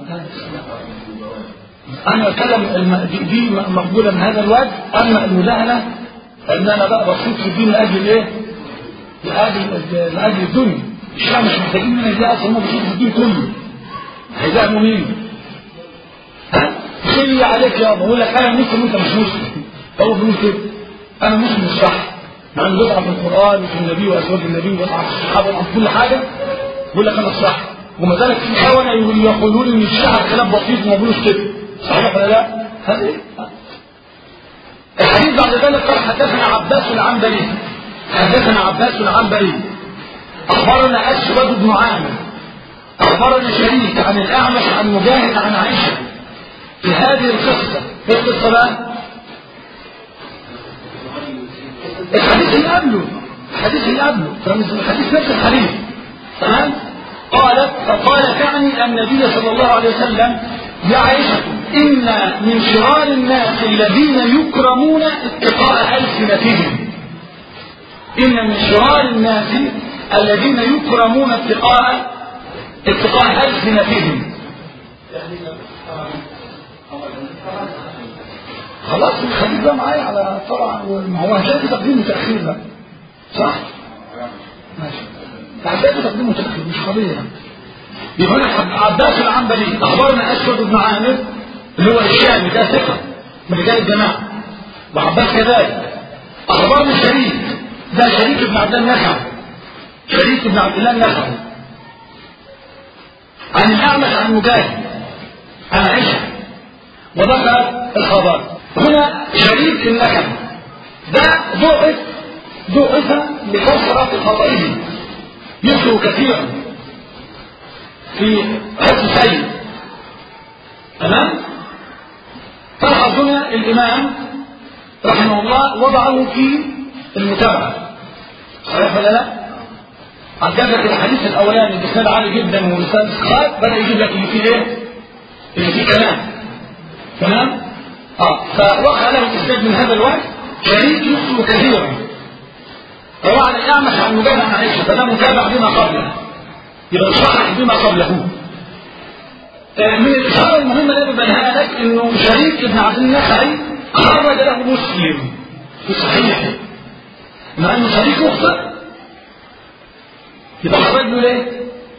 انا بتكلم الم- دي, دي مقبوله من هذا الوجه اما المداهنه ان انا بقى بصيت في الدين لاجل ايه؟ لاجل لاجل الدنيا الشيعة مش محتاجين منها دي اصلا هم بيشوفوا الدين كله هيزعموا مين؟ ها؟ خلي عليك يا بقول لك انا مسلم وانت مش مسلم هو بيقول كده انا مسلم مش صح مع انه بيضعف في القران وفي النبي وازواج النبي وبيضعف في الصحابه وبيضعف في كل حاجه بيقول لك انا الصح وما ذلك في خونه يقولون ان الشيعة كلام بسيط وما بيقولوش كده صحيح ولا لا؟ هذا إيه؟ الحديث بعد ذلك قال حدثنا عباس العنبري حدثنا عباس العنبري اخبرنا اسود بن عامر اخبرنا شريك عن الاعمش عن مجاهد عن عائشه في هذه القصه ايه القصه بقى؟ الحديث اللي قبله الحديث اللي قبله الحديث نفس الحديث تمام قالت فقال تعني النبي صلى الله عليه وسلم يا عائشة إن من شرار الناس الذين يكرمون اتقاء ألسنتهم إن من شرار الناس الذين يكرمون اتقاء اتقاء ألسنتهم خلاص خليك بقى معايا على طبعا ما هو هتلاقي تقديم وتأخير بقى صح؟ ماشي هتلاقي تقديم وتأخير مش قضية يقول لك عباس العنبري أخبرنا أسود بن عامر اللي هو الشامي ده ثقة من رجال الجماعة وعباس كذلك أخبرنا شريك ده شريك بن عبد الله النخعي شريك بن عبد الله النخعي عن الأعمش عن مجاهد عن عائشة وذكر الخبر هنا شريك النخعي ده ضعف ضعف لكثرة خطئه يخطئ كثيرا في حفظ سيد تمام فالحظ هنا الإمام رحمه الله وضعه في المتابعة صحيح ولا لا؟ عجبك الحديث الأولاني بإسناد عالي جدا ولسان إسقاط بدأ يجيب لك اللي فيه إيه؟ اللي فيه كلام تمام؟ اه فوقع له الإسناد من هذا الوجه شريك يخطئ كثيرا روى عن الأعمش عن مجاهد عن عائشة فده متابع بما قبله يبقى صحح بما قبله من الإشارة المهمة اللي ببينها لك إنه شريك ابن عبد النخعي خرج له مسلم في صحيحه مع إنه شريك يخطئ يبقى خرج له ليه؟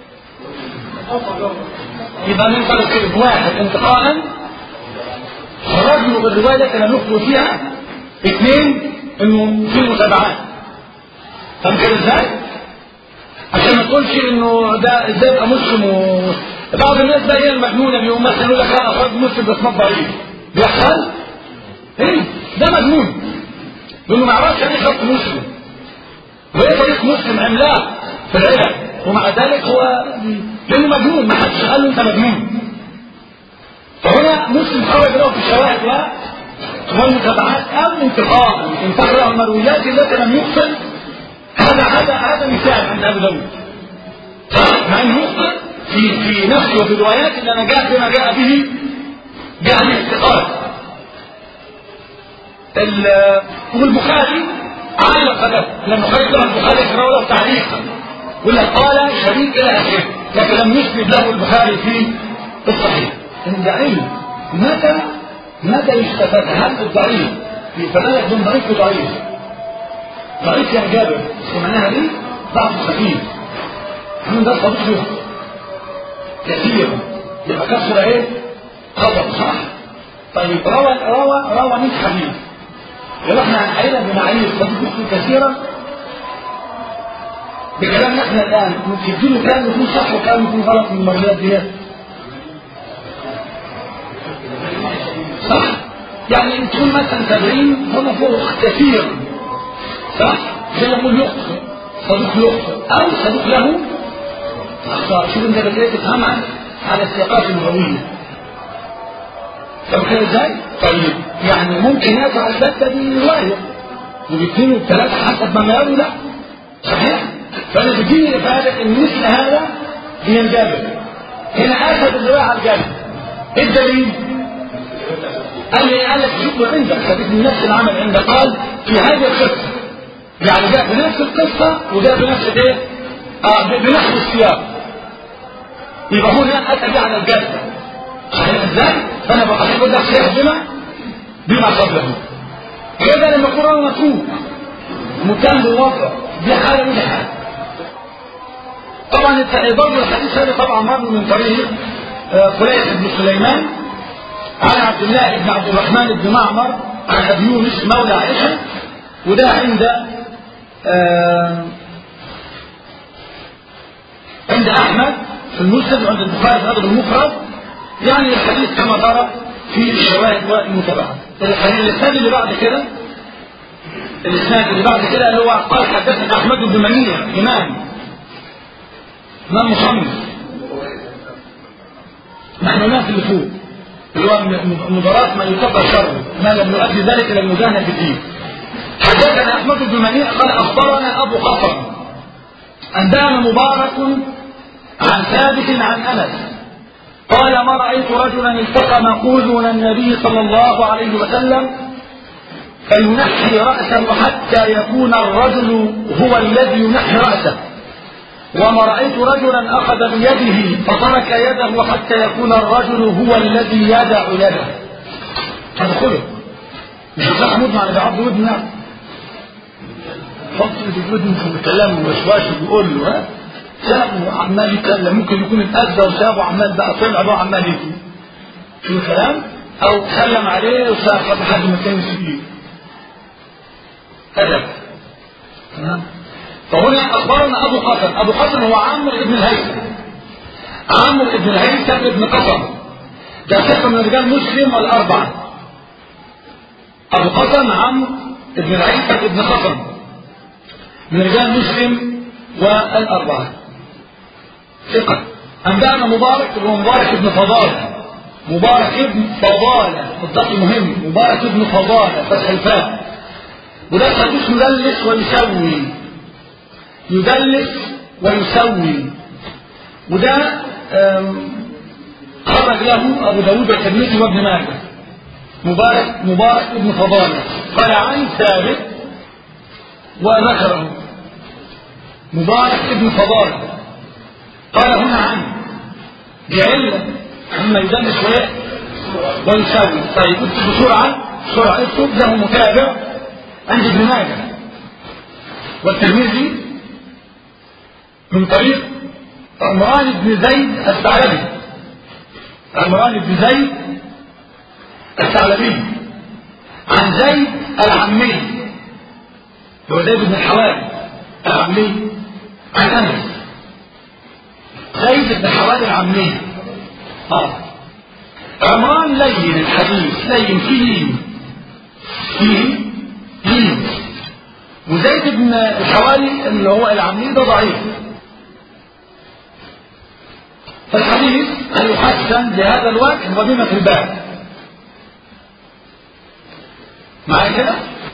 يبقى من طريق واحد انتقاء خرج له بالرواية كان يخطئ فيها اثنين إنه في متابعات فاهم كده ازاي؟ عشان ما تقولش انه ده ازاي يبقى مسلم و... بعض الناس بقى هي المجنونه بيقوم مثلا يقول لك انا اخرج مسلم بس ما ضعيف بيحصل؟ ايه ده مجنون لانه ما يعرفش يعني خط مسلم وهي طريق مسلم عملاق في العلم ومع ذلك هو لانه مجنون ما حدش قال له انت مجنون فهنا مسلم خرج له في الشواهد و والمتابعات او انتقام انتقل له المرويات التي لم يقتل هذا هذا هذا مثال عند ابي داود مع انه يخطئ في في نفسه وفي الروايات اللي انا جاء بما جاء به جاء به اعتقاد والبخاري علق له لما خرج له البخاري يقرا له تعليقا ولا قال شريك الى اخره لكن لم يسند له البخاري في الصحيح ان ده علم متى متى يستفاد هل الضعيف في فلا يكون ضعيف وضعيف ضعيف يا جابر سمعناها دي ضعف خفيف من ده صديق له كثير يبقى كسر ايه خطأ صح طيب روى روى روى 100 حديث يبقى احنا هنحيلها بمعايير صديق كثيرا بكلامنا احنا الان تديله كلام يكون صح وكلام يكون غلط من المريات ديت صح يعني تقول مثلا تبعين هو فوق كثير صح زي ما نقول يخطئ صديق يخطئ او صديق له اخطاء شوف انت بدأت تفهم على السياقات اللغويه فاهم كده ازاي؟ طيب يعني ممكن يقع البتة دي رواية وباثنين وبثلاثة حسب ما يروا لا صحيح؟ فأنا بديني إفادة إن مثل هذا بينجبر هنا أخذ الرواية على الجبل إيه الدليل؟ قال لي قال لك شوف عندك خدت من نفس العمل عندك قال في هذه القصة يعني جاء بنفس القصة وجاء بنفس الايه؟ آه بنفس السياق يبقى هنا اتى على الجزء صحيح ازاي؟ فانا بقى بقول لك سيح بما بما قبله كده لما القران متروك مكان للوضع دي حاله ودي حاله طبعا برضه الحديث هذا طبعا مر من طريق قريش بن سليمان عن عبد الله بن عبد الرحمن بن معمر عن ابي يونس مولى عائشه وده عند آه عند احمد في المسند وعند البخاري في الادب المفرد يعني الحديث كما ترى في الشواهد والمتابعه الاسناد اللي بعد كده الاسناد اللي بعد كده اللي هو قال حدثنا احمد بن منيع امام امام مصنف نحن الناس اللي فوق اللي هو مباراة ما يكبر شره ما لم يؤدي ذلك الى المجاهدة في الدين حدثنا احمد بن منيع قال اخبرنا ابو قصر انبانا مبارك عن ثابت عن انس قال ما رايت رجلا التقم اذن النبي صلى الله عليه وسلم فينحي راسه حتى يكون الرجل هو الذي ينحي راسه وما رأيت رجلا أخذ بيده فترك يده حتى يكون الرجل هو الذي يدع يده هذا خلق مش محمود مع ابي عبد ودن يعني فصل ودن في الكلام وشواش بيقول له ها سابه عمال يتكلم ممكن يكون اتأذى وسابه عمال بقى طلع بقى عمال يجي شو الكلام او سلم عليه وساب لحد ما كان يسيب أدب تمام فهنا أخبرنا أبو قاسم أبو قاسم هو عمرو بن الهيثم عمرو بن الهيثم بن قاسم ده ثقة من رجال مسلم والأربعة أبو قاسم عمرو بن الهيثم بن قاسم من رجال مسلم والأربعة ثقة أنبأنا مبارك هو مبارك بن فضالة مبارك ابن فضالة الضغط مهم مبارك ابن فضالة فتح الفاء وده صديق مدلس ويسوي يدلس ويسوي وده خرج له ابو داود والترمذي وابن ماجه مبارك مبارك ابن فضاله قال عن ثابت وذكره مبارك ابن فضاله قال هنا عن بعلة اما يدلس ويسوي طيب اكتب بسرعه بسرعه اكتب له متابع عند ابن ماجه والترمذي من طريق عمران بن زيد الثعلبي عمران بن زيد الثعلبي عن زيد العمي هو زيد بن الحواري العمي عن انس زيد بن حواري العمي اه عمران لين الحديث لين فيه فيه لين وزيد بن الحواري اللي هو العمي ده ضعيف فالحديث أن يحسن بهذا الوجه وبما في الباب معايا كده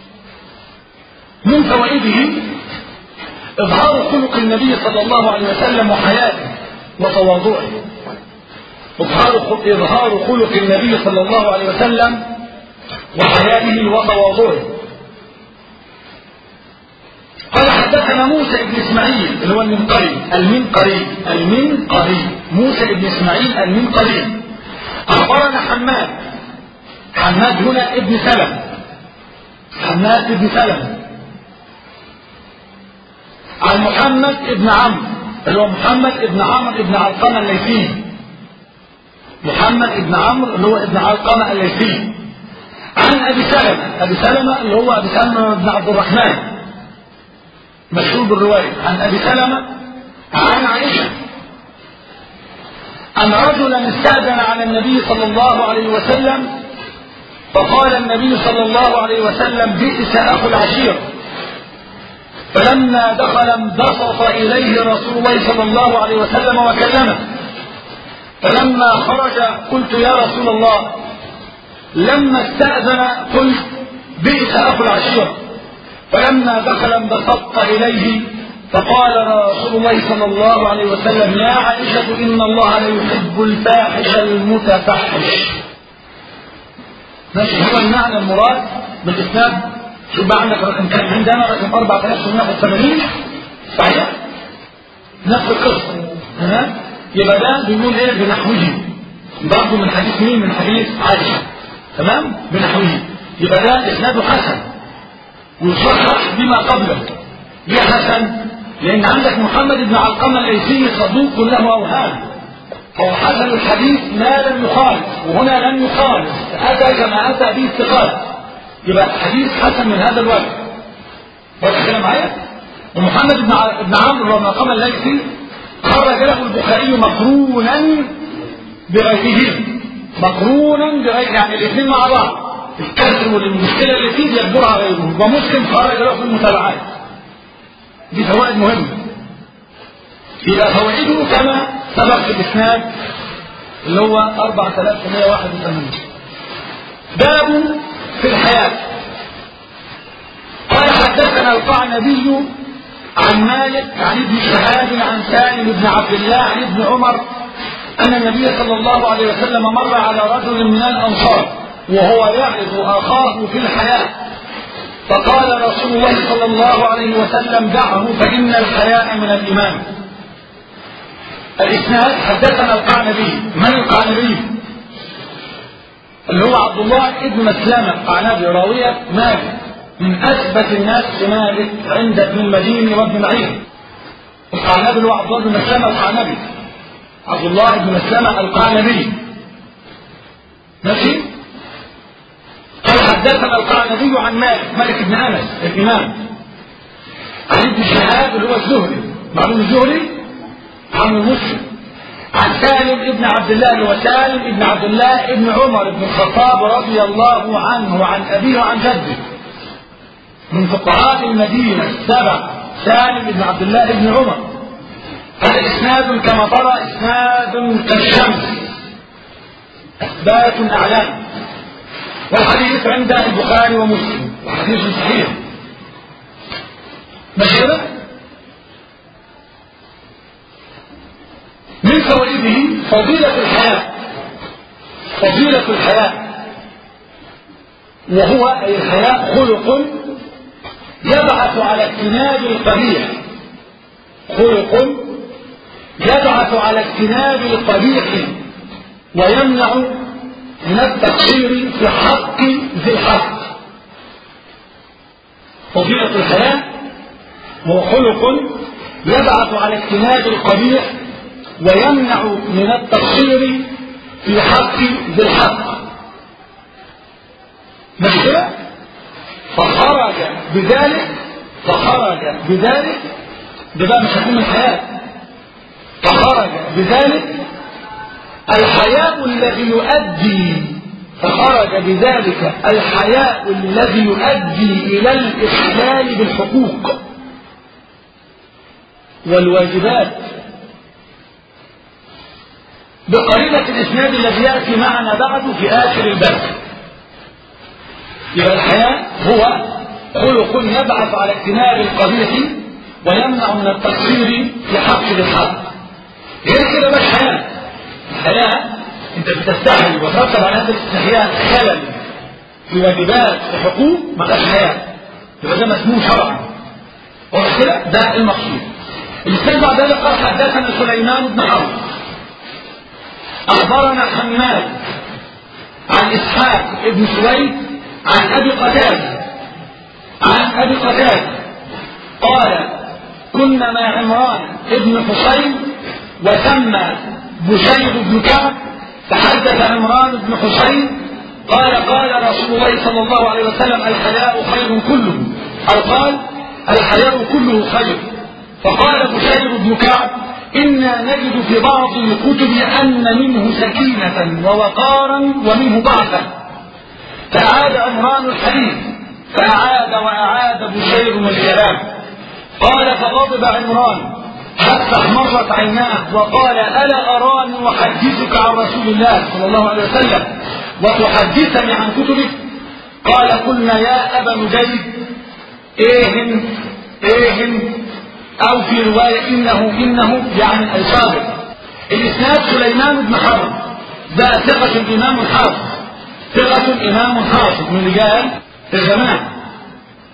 من فوائده إظهار خلق النبي صلى الله عليه وسلم وحياته وتواضعه إظهار إظهار خلق النبي صلى الله عليه وسلم وحياته وتواضعه قال حدثنا موسى بن اسماعيل اللي هو المنقري المنقري المنقري موسى بن اسماعيل المنقري اخبرنا حماد حماد هنا ابن سلم حماد ابن سلم عن محمد ابن عمرو اللي هو محمد ابن عمرو ابن علقمه الليثي محمد ابن عمرو اللي هو ابن علقمه الليثي عن ابي سلمه ابي سلمه اللي هو ابي سلمه بن عبد الرحمن مشهور بالرواية عن أبي سلمة عن عائشة أن رجلا استأذن على النبي صلى الله عليه وسلم فقال النبي صلى الله عليه وسلم بئس أخو العشيرة فلما دخل انبسط إليه رسول الله صلى الله عليه وسلم وكلمه فلما خرج قلت يا رسول الله لما استأذن قلت بئس أخو العشيرة فلما دخل انبسطت إليه فقال رسول الله صلى الله عليه وسلم يا عائشة إن الله لا يحب الفاحش المتفحش ماشي هو المعنى المراد بالإسناد شوف بقى عندك رقم كام عندنا رقم 4881 صحيح نفس القصه تمام يبقى ده بيقول ايه بنحوه برضه من حديث مين من حديث عائشه تمام بنحوه يبقى ده اسناده حسن ويصحح بما قبله ليه حسن لان عندك محمد بن علقمه الليثي صدوق له اوهام هو حسن الحديث ما لم يخالف وهنا لم يخالف اتى كما اتى به الثقات يبقى الحديث حسن من هذا الوجه واضح كده معايا ومحمد بن ع- بن عمرو بن علقمه الليثي خرج له البخاري مقرونا بغيره مقرونا بغير يعني الاثنين مع بعض الكسر والمشكله اللي فيه يجبرها غيره ومسلم خرج له في المتابعات دي فوائد مهمه يبقى فوائده كما سبق في الاسناد اللي هو 4181 باب في الحياه قال حدثنا القعنبي عن مالك عن ابن شهاب عن سالم بن عبد الله عن ابن عمر أن النبي صلى الله عليه وسلم مر على رجل من الأنصار وهو يعظ أخاه في الحياة فقال رسول الله صلى الله عليه وسلم دعه فإن الحياء من الإيمان الإسناد حدثنا القعنبي من القعنبي اللي هو عبد الله ابن مسلمة القعنبي راوية مالك من أثبت الناس لمالك عند ابن المديني وابن معين القعنبي اللي هو عبد الله بن مسلمة القعنبي عبد الله بن مسلمة القعنبي ماشي قال حدثنا القعنبي عن مالك مالك بن انس الامام عن ابن شهاب اللي هو الزهري معلوم الزهري عن مسلم عن سالم ابن عبد الله اللي هو سالم ابن عبد الله ابن عمر بن الخطاب رضي الله عنه وعن ابيه وعن جده من فقهاء المدينه السبع سالم ابن عبد الله ابن عمر هذا إسناد كما ترى إسناد كالشمس إثبات أعلام والحديث عند البخاري ومسلم وحديث صحيح ماشي كده؟ من فوائده فضيلة الحياة فضيلة الحياة وهو أي الحياة خلق يبعث على اجتناب القبيح خلق يبعث على اجتناب القبيح ويمنع من التقصير في حق ذي الحق فضيلة الحياة هو خلق يبعث على اجتناب القبيح ويمنع من التقصير في حق ذي الحق مش كده؟ فخرج بذلك فخرج بذلك ده بقى مش هيكون الحياة فخرج بذلك الحياء الذي يؤدي فخرج بذلك الحياء الذي يؤدي إلى الإخلال بالحقوق والواجبات بقرينة الإسناد الذي يأتي معنا بعد في آخر الباب يبقى الحياء هو خلق يبعث على اجتناب القبيح ويمنع من التقصير في حق الحق غير كده مش حياة الحياة انت بتستحي وترتب على هذا الاستحياء خلل في واجبات في حقوق ما بقاش حياة يبقى ده مسموم شرعا واضح كده ده المقصود الإسلام بعد ذلك قال حدثنا سليمان بن حرب أخبرنا حماد عن إسحاق بن سويد عن أبي قتادة عن أبي قتادة قال كنا مع عمران ابن حسين وسمى بشير بن كعب تحدث عمران بن حسين قال قال رسول الله صلى الله عليه وسلم الحياء خير كله أو قال الحياء كله خير فقال بشير بن كعب إنا نجد في بعض الكتب أن منه سكينة ووقارا ومنه ضعفا فأعاد عمران الحديث فأعاد وأعاد بشير الكلام قال فغضب عمران حتى احمرت عيناه وقال ألا أراني أحدثك عن رسول الله صلى الله عليه وسلم وتحدثني عن كتبك قال قلنا يا أبا نجيب إيه إيه أو في رواية إنه إنه يعني الصادق الإسناد سليمان بن حرب ده ثقة الإمام الحافظ ثقة إمام حافظ من رجال الجماعة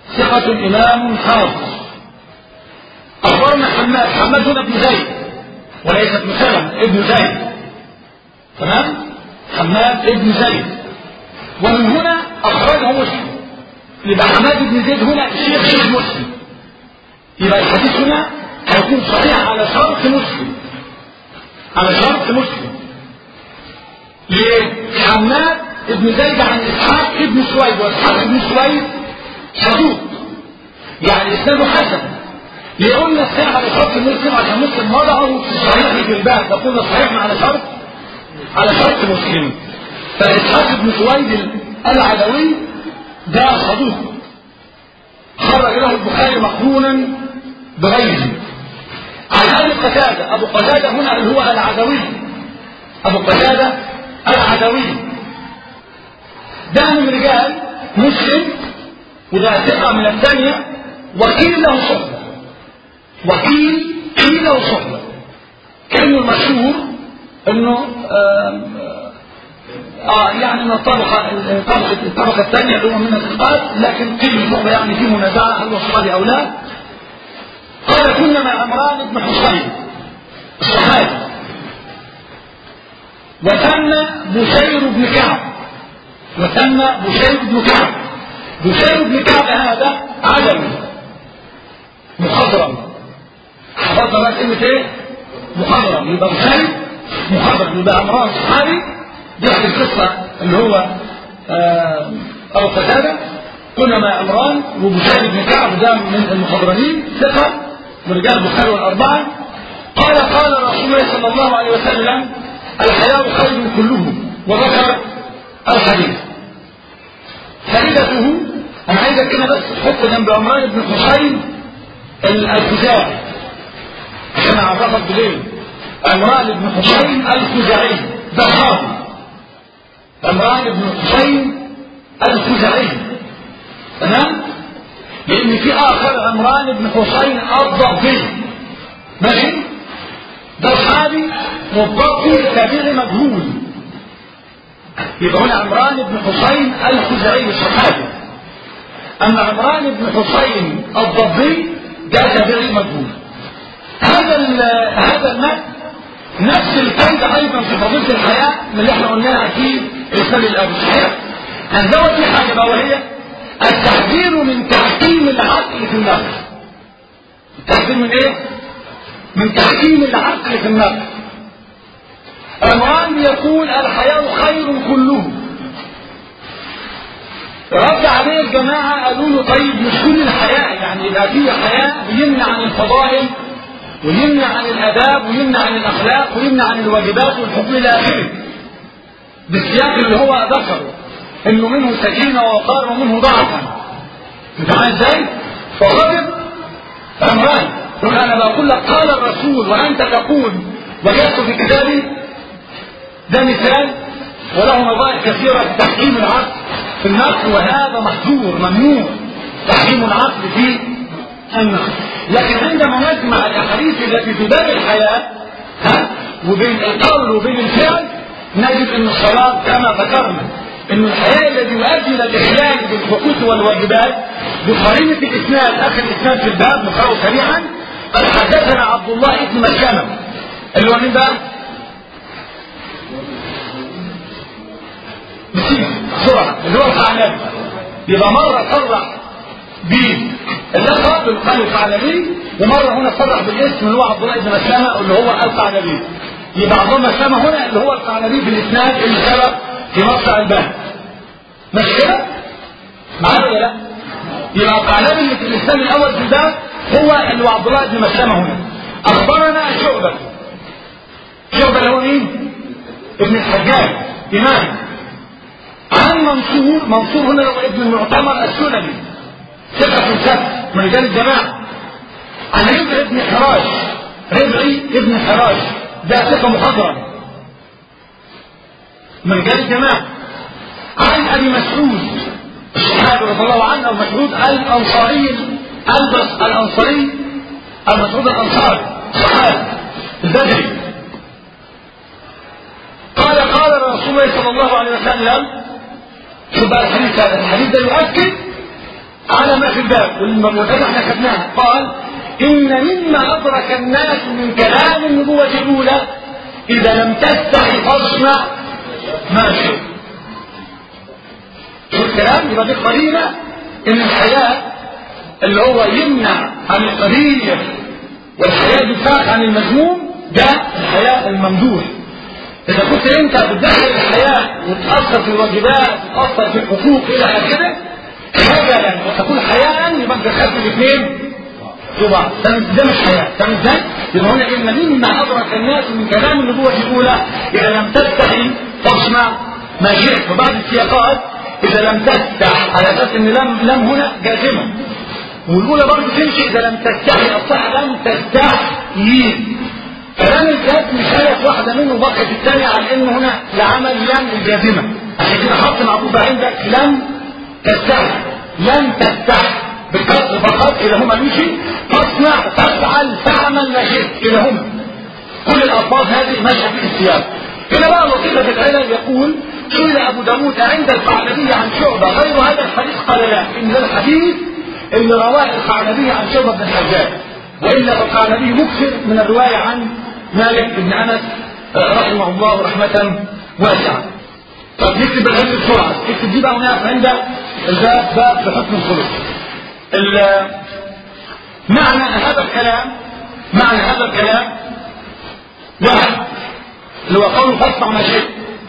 ثقة إمام حافظ أخبرنا حماد حماد هنا ابن زيد وليس ابن سلم ابن زيد تمام حماد ابن زيد ومن هنا أخرجه مسلم يبقى حماد بن زيد هنا شيخ شيخ مسلم يبقى الحديث هنا هيكون صحيح على شرط مسلم على شرط مسلم ليه؟ حماد ابن زيد عن اسحاق ابن سويد واسحاق ابن سويد صدوق يعني اسناده حسن ليه قلنا الصحيح على شرط مسلم عشان مسلم وضعه في صحيح في الباب فقلنا صحيح على شرط على شرط مسلم فاسحاق ابن سويد العدوي ده صدوق خرج له البخاري مقرونا بغيره عن ابي قتاده ابو قتاده هنا اللي هو العدوي ابو قتاده العدوي ده من رجال مسلم وده ثقه من الثانيه وكيل له صحبه وكيل قيل له صحبه كانه المشهور انه اه يعني من الطبقة الطبقة الطبقة الثانية اللي هو من الثقات لكن قيل الصحبة يعني في منازعة هل هو صحابي أو لا قال كنا مع عمران بن حصين الصحابي وثنى بشير بن كعب وثنى بشير بن كعب بشير بن كعب هذا عدمي مخضرم حفظنا بقى كلمة ايه؟ مخضرم يبقى بشير مخضرم يبقى عمران صحابي بيحكي القصة اللي هو آه أبو قتادة كنا مع عمران وبشير بن كعب ده من المخضرمين ثقة من رجال البخاري والأربعة قال قال رسول الله صلى الله عليه وسلم الحياء خير كله وذكر الحديث فائدته أنا عايزك كده بس تحط جنب عمران بن حسين الخزاعي عشان أعرفك بليل عمران بن حسين الخزاعي ده صحابي عمران بن حسين الخزاعي تمام لان في اخر عمران بن حسين الضبي ماشي ده صحابي والضبي تابعي مجهول يبقى هنا عمران بن حسين الخزاعي صحابي اما عمران بن حسين الضبي ده تابعي مجهول هذا هذا المتن نفس الكيد ايضا في فضيله الحياه من اللي احنا قلناها في رساله الابو صحيح هنزود في حاجه بقى وهي التحذير من تحكيم العقل في النفس التحذير من ايه من تحكيم العقل في النفس عمران يقول الحياة خير كله رد عليه الجماعة قالوا له طيب مش كل الحياة يعني يبقى في حياة بيمنع عن الفضائل ويمنع عن الآداب ويمنع عن الأخلاق ويمنع عن الواجبات والحقوق إلى آخره بالسياق اللي هو ذكره انه منه سكينه ووقار ومنه ضعفا انت عارف ازاي؟ فغضب عمران يقول انا بقول لك قال الرسول وانت تقول وجدت في كتابي ده مثال وله نظائر كثيره في تحكيم العقل في النقل وهذا محظور ممنوع تحكيم العقل في النقل لكن عندما نجمع الاحاديث التي تدار الحياه ها وبين القول وبين الفعل نجد ان الصلاه كما ذكرنا ان الحياة الذي يؤدي الى الاخلال بالحقوق والواجبات بقرينة الاسناد اخر الاسناد في الباب نقرأه سريعا قد حدثنا عبد الله بن مسلمة اللي هو مين بقى؟ نسيب بسرعة اللي هو الثعلبي يبقى مرة صرح باللقب بالقلب الثعلبي ومرة هنا صرح بالاسم اللي هو عبد الله بن مسلمة اللي هو الثعلبي يبقى عبد الله مسلمة هنا اللي هو الثعلبي في الاسناد اللي سبق في مصنع الباب مش كده؟ معايا ولا لا؟ يبقى الثعلبي اللي في الاسلام الاول في الباب هو اللي هو عبد الله بن مسلمة هنا اخبرنا شعبة شعبة اللي هو مين؟ ابن الحجاج امام عن منصور منصور هنا هو ابن المعتمر السلمي ثقة السبت من رجال الجماعة عن ربعي ابن حراش ربعي ابن حراش ده ثقة مخضرم من رجال الجماعة عن ابي مسعود الصحابي رضي الله عنه او مسعود الانصاري البس الانصاري المسعود الانصاري صحابي البدري قال قال رسول الله صلى الله عليه وسلم شوف بقى الحديث هذا الحديث ده يؤكد على ما في الباب والمرتبة احنا خدناها قال إن مما أدرك الناس من كلام النبوة الأولى إذا لم تستحي فاصنع ما شئت شو الكلام يبقى دي قرينة إن الحياة اللي هو يمنع عن القضية والحياة دفاع عن المذموم ده الحياة الممدوح إذا كنت أنت بتدخل الحياة وتأثر في الواجبات وتأثر في الحقوق إلى آخره هذا وتكون حياة يبقى دخلت الاثنين في بعض ده مش حياة فاهم ازاي؟ يبقى هنا إن مما أدرك الناس من كلام النبوة الأولى إذا لم تستحي فاصنع ما شئت وبعد السياقات إذا لم تستح على أساس إن لم لم هنا جازمة والأولى برضه تمشي إذا لم تستحي الصح لم تستحي كلام الجهاد مش آية واحدة منه بقت الثانية على إنه هنا لعمل لم الجازمة عشان كده حط معطوفة عندك لم تستحي لم تستحي بالكسر فقط إذا هما مشي تصنع تفعل تعمل ما شئت إذا هما كل الألفاظ هذه ماشية في السياق هنا بقى لطيفة في العلم يقول سئل أبو داود عند القعنبي عن شعبة غير هذا الحديث قال لا إن ده الحديث اللي رواه القعنبي عن شعبة بن الحجاج وإلا فالقعنبي مكثر من الرواية عن مالك بن أنس رحمه الله رحمة واسعة طب نكتب العلم بسرعة اكتب دي بقى هناك عند الباب باب في حكم الخلق معنى هذا الكلام معنى هذا الكلام واحد اللي هو قول فاصنع ما شئت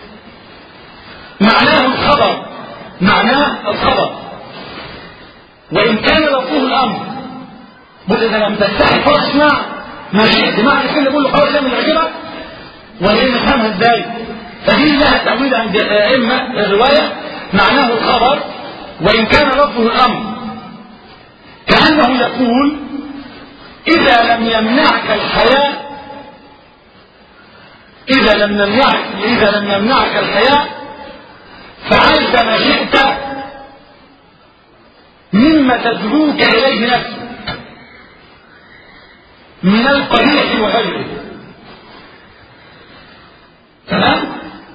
معناه الخبر معناه الخبر وإن كان لفظه الأمر بل إذا لم تستحي فاصنع ما شئت بمعنى كده يقول له خلاص اعمل العجبة ولا نفهمها ازاي فدي لها تأويل عند أئمة الرواية معناه الخبر وإن كان لفظه الأمر كأنه يقول إذا لم يمنعك الحياة إذا لم يمنعك إذا لم يمنعك الحياة فعلت ما شئت مما تدعوك إليه نفسك من القبيح وغيره تمام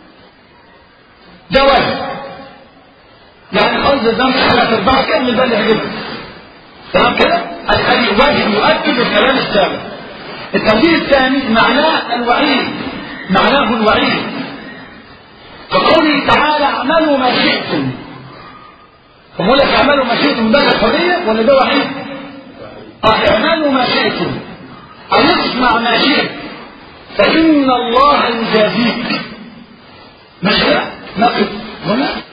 ده واجب يعني خلص الذنب على تربع كامل ده اللي هيجيبك تمام كده الحديث واجب يؤكد الكلام السابق التوجيه الثاني معناه الوعيد معناه الوعيد كقوله تعالى اعملوا ما شئتم هم لك اعملوا ما شئتم ده الحريه ولا ده وعيد؟ اه اعملوا ما شئتم أن اصنع ما شئت فإن الله يجازيك مش كده؟ نقف هنا